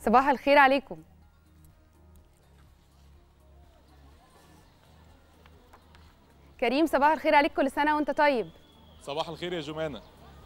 صباح الخير عليكم كريم صباح الخير عليك كل سنه وانت طيب صباح الخير يا جمانة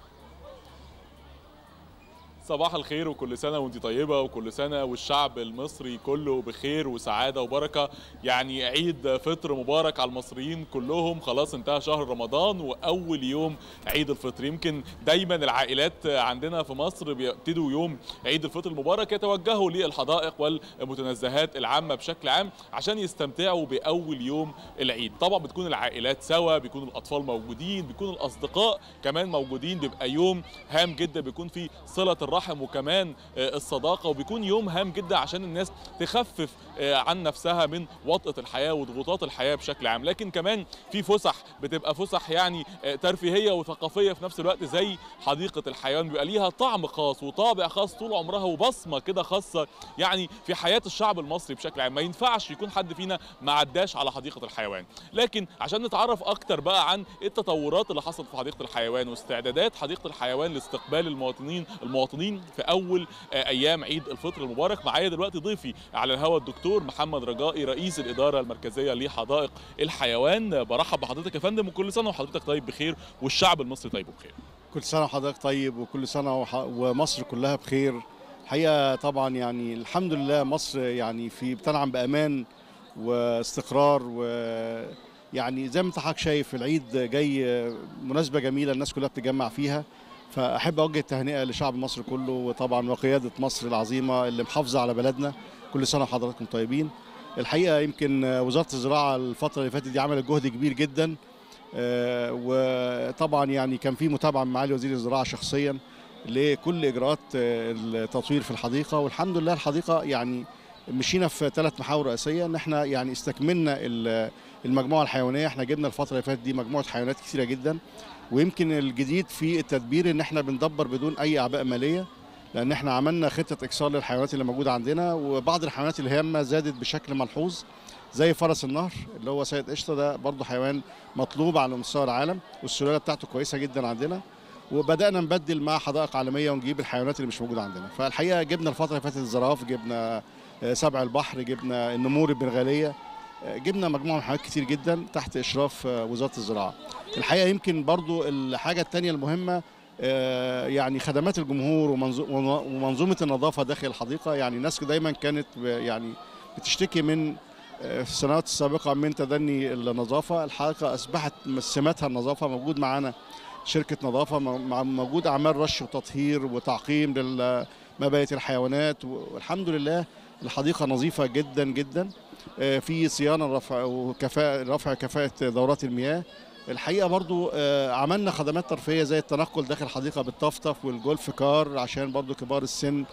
صباح الخير وكل سنة وانت طيبة وكل سنة والشعب المصري كله بخير وسعادة وبركة يعني عيد فطر مبارك على المصريين كلهم خلاص انتهى شهر رمضان وأول يوم عيد الفطر يمكن دايما العائلات عندنا في مصر بيبتدوا يوم عيد الفطر المبارك يتوجهوا للحدائق والمتنزهات العامة بشكل عام عشان يستمتعوا بأول يوم العيد طبعا بتكون العائلات سوا بيكون الأطفال موجودين بيكون الأصدقاء كمان موجودين بيبقى يوم هام جدا بيكون فيه صلة الرحم وكمان الصداقه وبيكون يوم هام جدا عشان الناس تخفف عن نفسها من وطأة الحياه وضغوطات الحياه بشكل عام لكن كمان في فسح بتبقى فسح يعني ترفيهيه وثقافيه في نفس الوقت زي حديقه الحيوان بيبقى ليها طعم خاص وطابع خاص طول عمرها وبصمه كده خاصه يعني في حياه الشعب المصري بشكل عام ما ينفعش يكون حد فينا ما عداش على حديقه الحيوان لكن عشان نتعرف اكتر بقى عن التطورات اللي حصلت في حديقه الحيوان واستعدادات حديقه الحيوان لاستقبال المواطنين المواطنين في اول ايام عيد الفطر المبارك معايا دلوقتي ضيفي على الهواء الدكتور محمد رجائي رئيس الاداره المركزيه لحدائق الحيوان برحب بحضرتك يا فندم وكل سنه وحضرتك طيب بخير والشعب المصري طيب وبخير كل سنه وحضرتك طيب وكل سنه وح... ومصر كلها بخير الحقيقه طبعا يعني الحمد لله مصر يعني في بتنعم بامان واستقرار و يعني زي ما انت حضرتك شايف العيد جاي مناسبه جميله الناس كلها بتتجمع فيها فاحب اوجه التهنئه لشعب مصر كله وطبعا وقياده مصر العظيمه اللي محافظه على بلدنا كل سنه وحضراتكم طيبين الحقيقه يمكن وزاره الزراعه الفتره اللي فاتت دي عملت جهد كبير جدا وطبعا يعني كان في متابعه مع معالي وزير الزراعه شخصيا لكل اجراءات التطوير في الحديقه والحمد لله الحديقه يعني مشينا في ثلاث محاور رئيسيه ان احنا يعني استكملنا المجموعه الحيوانيه احنا جبنا الفتره اللي فاتت دي مجموعه حيوانات كثيره جدا ويمكن الجديد في التدبير ان احنا بندبر بدون اي اعباء ماليه لان احنا عملنا خطه اكسار للحيوانات اللي موجوده عندنا وبعض الحيوانات الهامه زادت بشكل ملحوظ زي فرس النهر اللي هو سيد قشطه ده برضه حيوان مطلوب على مستوى العالم والسلاله بتاعته كويسه جدا عندنا وبدانا نبدل مع حدائق عالميه ونجيب الحيوانات اللي مش موجوده عندنا فالحقيقه جبنا الفتره اللي فاتت الزراف جبنا سبع البحر جبنا النمور البنغاليه جبنا مجموعه من الحيوانات كتير جدا تحت اشراف وزاره الزراعه الحقيقه يمكن برضو الحاجه الثانيه المهمه يعني خدمات الجمهور ومنظومه النظافه داخل الحديقه يعني الناس دايما كانت يعني بتشتكي من في السنوات السابقه من تدني النظافه الحديقه اصبحت سماتها النظافه موجود معانا شركه نظافه موجود اعمال رش وتطهير وتعقيم لمبايت الحيوانات والحمد لله الحديقه نظيفه جدا جدا في صيانه رفع وكفاءه رفع كفاءه دورات المياه الحقيقه برضو عملنا خدمات ترفيهيه زي التنقل داخل الحديقه بالطفطف والجولف كار عشان برضو كبار السن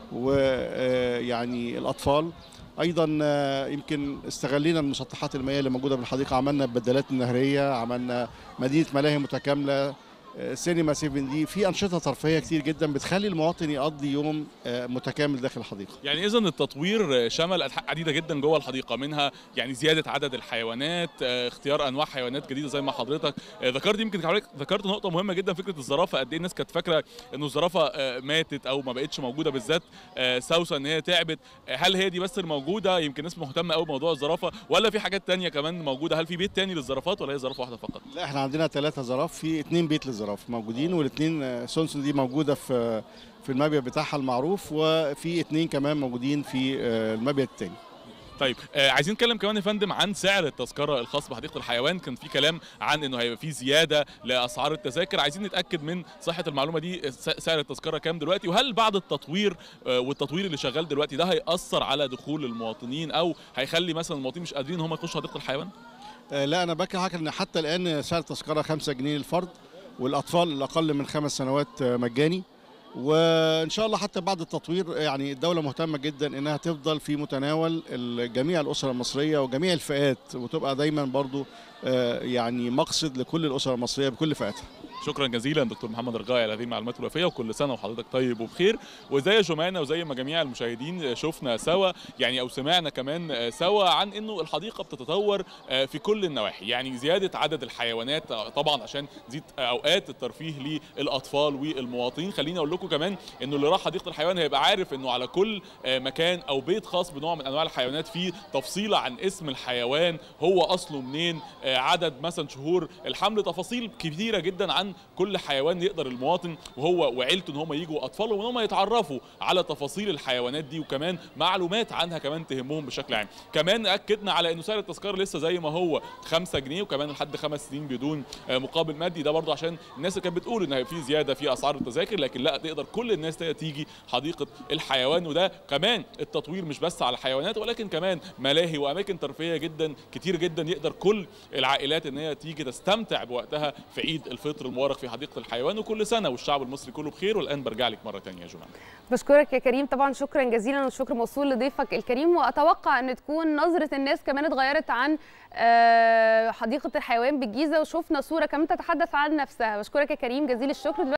ويعني الاطفال ايضا يمكن استغلينا المسطحات المائيه اللي موجوده بالحديقه عملنا بدلات النهريه عملنا مدينه ملاهي متكامله سينما 7 دي في انشطه ترفيهيه كتير جدا بتخلي المواطن يقضي يوم متكامل داخل الحديقه. يعني اذا التطوير شمل انحاء عديده جدا جوه الحديقه منها يعني زياده عدد الحيوانات، اختيار انواع حيوانات جديده زي ما حضرتك ذكرت يمكن حضرتك ذكرت نقطه مهمه جدا فكره الزرافه قد ايه الناس كانت فاكره انه الزرافه ماتت او ما بقتش موجوده بالذات سوسه ان هي تعبت، هل هي دي بس الموجوده يمكن الناس مهتمه قوي بموضوع الزرافه ولا في حاجات ثانيه كمان موجوده هل في بيت ثاني للزرافات ولا هي زرافه واحده فقط؟ لا احنا عندنا ثلاثه زراف في اثنين بيت للزرافه الزراف موجودين والاثنين سونسون دي موجوده في في المبيت بتاعها المعروف وفي اثنين كمان موجودين في المبيت الثاني طيب آه عايزين نتكلم كمان يا فندم عن سعر التذكره الخاص بحديقه الحيوان كان في كلام عن انه هيبقى في زياده لاسعار التذاكر عايزين نتاكد من صحه المعلومه دي سعر التذكره كام دلوقتي وهل بعد التطوير آه والتطوير اللي شغال دلوقتي ده هياثر على دخول المواطنين او هيخلي مثلا المواطنين مش قادرين ان هم يخشوا حديقه الحيوان آه لا انا بكره حاجه ان حتى الان سعر التذكره 5 جنيه للفرد والاطفال الاقل من خمس سنوات مجاني وان شاء الله حتى بعد التطوير يعني الدوله مهتمه جدا انها تفضل في متناول جميع الاسر المصريه وجميع الفئات وتبقى دايما برضو يعني مقصد لكل الاسر المصريه بكل فئاتها شكرا جزيلا دكتور محمد رجائي على هذه المعلومات الوافيه وكل سنه وحضرتك طيب وبخير وزي جمانه وزي ما جميع المشاهدين شفنا سوا يعني او سمعنا كمان سوا عن انه الحديقه بتتطور في كل النواحي يعني زياده عدد الحيوانات طبعا عشان تزيد اوقات الترفيه للاطفال والمواطنين خليني اقول لكم كمان انه اللي راح حديقه الحيوان هيبقى عارف انه على كل مكان او بيت خاص بنوع من انواع الحيوانات فيه تفصيله عن اسم الحيوان هو اصله منين عدد مثلا شهور الحمل تفاصيل كثيره جدا عن كل حيوان يقدر المواطن وهو وعيلته ان هم يجوا اطفالهم ان هم يتعرفوا على تفاصيل الحيوانات دي وكمان معلومات عنها كمان تهمهم بشكل عام كمان اكدنا على انه سعر التذكره لسه زي ما هو 5 جنيه وكمان لحد خمس سنين بدون مقابل مادي ده برضه عشان الناس اللي كانت بتقول ان في زياده في اسعار التذاكر لكن لا تقدر كل الناس تيجي حديقه الحيوان وده كمان التطوير مش بس على الحيوانات ولكن كمان ملاهي واماكن ترفيهيه جدا كتير جدا يقدر كل العائلات ان هي تيجي تستمتع بوقتها في عيد الفطر المبارك في حديقه الحيوان وكل سنه والشعب المصري كله بخير والان برجع لك مره ثانيه يا جماعه بشكرك يا كريم طبعا شكرا جزيلا والشكر موصول لضيفك الكريم واتوقع ان تكون نظره الناس كمان اتغيرت عن حديقه الحيوان بالجيزه وشفنا صوره كمان تتحدث عن نفسها بشكرك يا كريم جزيل الشكر